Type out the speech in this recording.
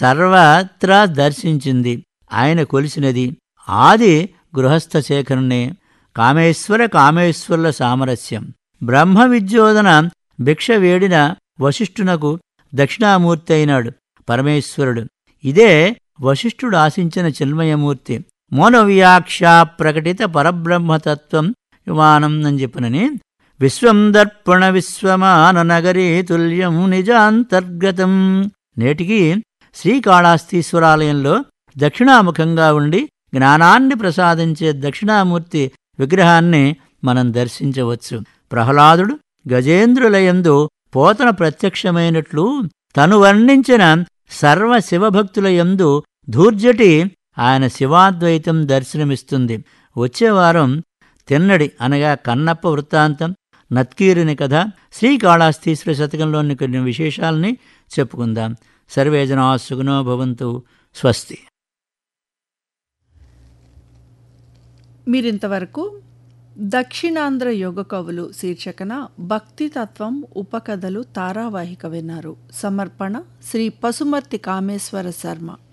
సర్వత్రా దర్శించింది ఆయన కొలిసినది ఆది గృహస్థ శేఖరుణ్ణే కామేశ్వర కామేశ్వరుల సామరస్యం బ్రహ్మ విద్యోధన భిక్ష వేడిన వశిష్ఠునకు దక్షిణామూర్తి అయినాడు పరమేశ్వరుడు ఇదే వశిష్ఠుడు ఆశించిన చిన్మయమూర్తి మోనవ్యాక్ష ప్రకటిత పరబ్రహ్మతత్వం విమానం అని చెప్పినని విశ్వం దర్పణ విశ్వమాన నగరీ తుల్యం నిజాంతర్గతం నేటికి శ్రీకాళాస్తీశ్వరాలయంలో దక్షిణాముఖంగా ఉండి జ్ఞానాన్ని ప్రసాదించే దక్షిణామూర్తి విగ్రహాన్ని మనం దర్శించవచ్చు ప్రహ్లాదుడు గజేంద్రులయందు పోతన ప్రత్యక్షమైనట్లు తను వర్ణించిన సర్వ శివభక్తుల యందు ధూర్జటి ఆయన శివాద్వైతం దర్శనమిస్తుంది వచ్చేవారం తిన్నడి అనగా కన్నప్ప వృత్తాంతం నత్కీరుని కథ శ్రీకాళాస్తీశ్వర శతకంలోని కొన్ని విశేషాలని చెప్పుకుందాం సర్వేజనా సుగుణో భవంతు స్వస్తి మీరింతవరకు దక్షిణాంధ్ర యోగ కవులు శీర్షికన భక్తితత్వం ఉపకథలు తారావాహిక విన్నారు సమర్పణ శ్రీ పసుమర్తి కామేశ్వర శర్మ